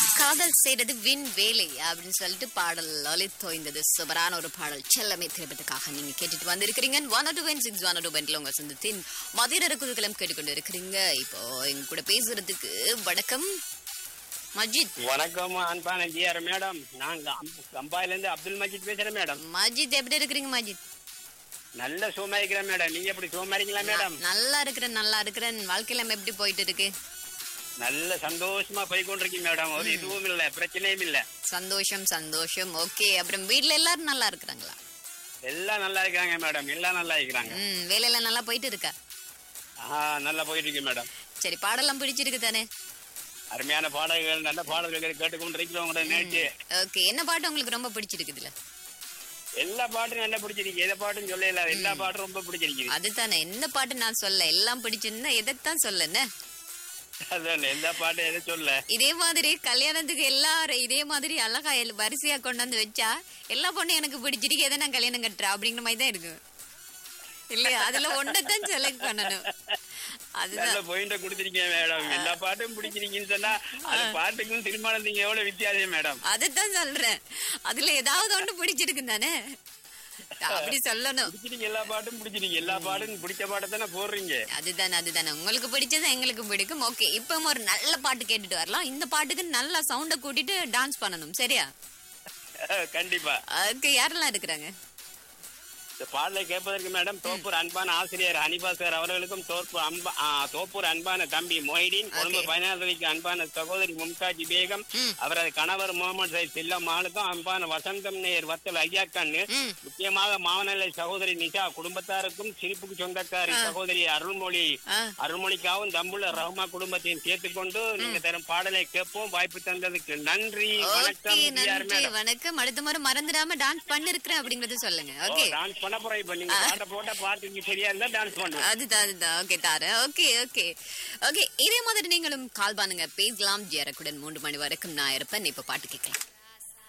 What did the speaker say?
காதல் செய்யறது வின் வேலை அப்படின்னு சொல்லிட்டு பாடல் ஒலித்தோய்ந்தது சூப்பரான ஒரு பாடல் செல்லமே திரைப்படத்துக்காக நீங்க கேட்டுட்டு வந்திருக்கிறீங்க one two one six one two பென்ல உங்க சொந்தத்தின் மதிய குழுக்களும் கேட்டுக்கொண்டு இருக்கிறீங்க இப்போ எங்க கூட பேசுறதுக்கு வணக்கம் மஜித் வணக்கம் அன்பான ஜிஆர் மேடம் நான் கம்- கம்பாயில இருந்து அப்துல் மஜித் பேசுறேன் மேடம் மஜித் எப்படி இருக்கிறீங்க மஜித் நல்ல சும்மா இருக்கிறேன் மேடம் நீங்க எப்படி சும்மா இருக்கீங்களா மேடம் நல்லா இருக்கிறேன் நல்லா இருக்கிறேன் வாழ்க்கையில எப்படி போயிட்டு இருக்கு நல்ல சந்தோஷமா போய் கொண்டிருக்கீங்க மேடம் ஒரு இதுவும் இல்ல பிரச்சனையும் இல்ல சந்தோஷம் சந்தோஷம் ஓகே அப்புறம் வீட்ல எல்லாரும் நல்லா இருக்கிறாங்களா எல்லாம் நல்லா இருக்காங்க மேடம் எல்லாம் நல்லா இருக்கிறாங்க ம் வேலையெல்லாம் நல்லா போயிட்டு இருக்கா ஆஹா நல்லா போயிட்டு இருக்கு மேடம் சரி பாடலாம் பிடிச்சிருக்கு தானே அருமையான பாடல்கள் நல்ல பாடல்கள் கேட்டுக்கொண்டிருக்கிறோம் உங்களோட நேற்று ஓகே என்ன பாட்டு உங்களுக்கு ரொம்ப பிடிச்சிருக்குதுல எல்லா பாட்டும் நல்லா பிடிச்சிருக்கு எந்த பாட்டும் சொல்லல எல்லா பாட்டும் ரொம்ப பிடிச்சிருக்கு அதுதானே என்ன பாட்டு நான் சொல்ல எல்லாம் பிடிச்சிருந்தா எதைத்தான் சொல்லன்னு அதான் எல்லா பாட்டும் எதை சொல்ல இதே மாதிரி கல்யாணத்துக்கு எல்லாரும் இதே மாதிரி அழகா எல்- வரிசையா கொண்டு வந்து வச்சா எல்லா பொண்ணும் எனக்கு பிடிச்சிருக்கு எதை நான் கல்யாணம் கட்டுறேன் அப்படிங்கிற மாதிரி தான் இருக்கு இல்லையா அதுல ஒன்றதான் செலக்ட் பண்ணணும் அதுதான் நல்ல பாயிண்ட கொடுத்திருக்கீங்க மேடம் எல்லா பாட்டும் பிடிச்சிருக்கீங்கன்னு சொன்னா அது பாட்டுக்கும் திருமணத்துக்கு எவ்வளவு வித்தியாசம் மேடம் அதைத்தான் சொல்றேன் அதுல ஏதாவது ஒண்ணு பிடிச்சிருக்கு தானே அப்படி சொல்லணும் பிடிச்சிருங்க எல்லா பாட்டும் பிடிச்சிருங்க எல்லா பாட்டும் பிடிச்ச பாட்டை தானே போடுறீங்க அதுதானே அதுதானே உங்களுக்கு பிடிச்சது எங்களுக்கு பிடிக்கும் ஓகே இப்போ ஒரு நல்ல பாட்டு கேட்டுட்டு வரலாம் இந்த பாட்டுக்கு நல்லா சவுண்ட கூட்டிட்டு டான்ஸ் பண்ணணும் சரியா கண்டிப்பா அதுக்கு யாரெல்லாம் இருக்கிறாங்க இந்த பாடலை கேட்பதற்கு மேடம் தோப்பூர் அன்பான ஆசிரியர் ஹனிபா சார் அவர்களுக்கும் தோப்பூர் அன்பா ஆ, தோப்பூர் அன்பான தம்பி மொய்டீன் கொழும்பு பயனாளிக்கு அன்பான சகோதரி மும்தாஜ் பேகம் ம். அவரது கணவர் முகமது சைத் செல்லம்மாளுக்கும் அன்பான வசந்தம் நேயர் வத்தல் ஐயா கண்ணு ம். முக்கியமாக மாவனல்லை சகோதரி நிஷா குடும்பத்தாருக்கும் சிரிப்புக்கு சொந்தக்காரி சகோதரி அருள்மொழி ஆ. அருள்மொழிக்காவும் தம்புள்ள ரஹ்மா குடும்பத்தையும் சேர்த்துக்கொண்டு நீங்க தரும் பாடலை கேட்போம் வாய்ப்பு தந்ததுக்கு நன்றி ஓகே வணக்கம் டிஆர் நன்றி மேடம் வணக்கம் அடுத்த முறை மறந்துடாம டான்ஸ் பண்ணிருக்கிறேன் அப்படிங்கறத சொல்லுங்க ஓகே டான்ஸ் பண்ண போறேன் இப்ப நீங்க பாட்ட போட்ட பாட்டுக்கு சரியா இருந்தா டான்ஸ் பண்ணுவோம் அதுதான் அதுதான் ஓகே தாரேன் ஓகே ஓகே ஓகே இதே மாதிரி நீங்களும் கால் பண்ணுங்க பேசலாம் ஜெரக்குடன் மூன்று மணி வரைக்கும் நான் இருப்பேன் இப்ப பாட்டு கேட்கலாம்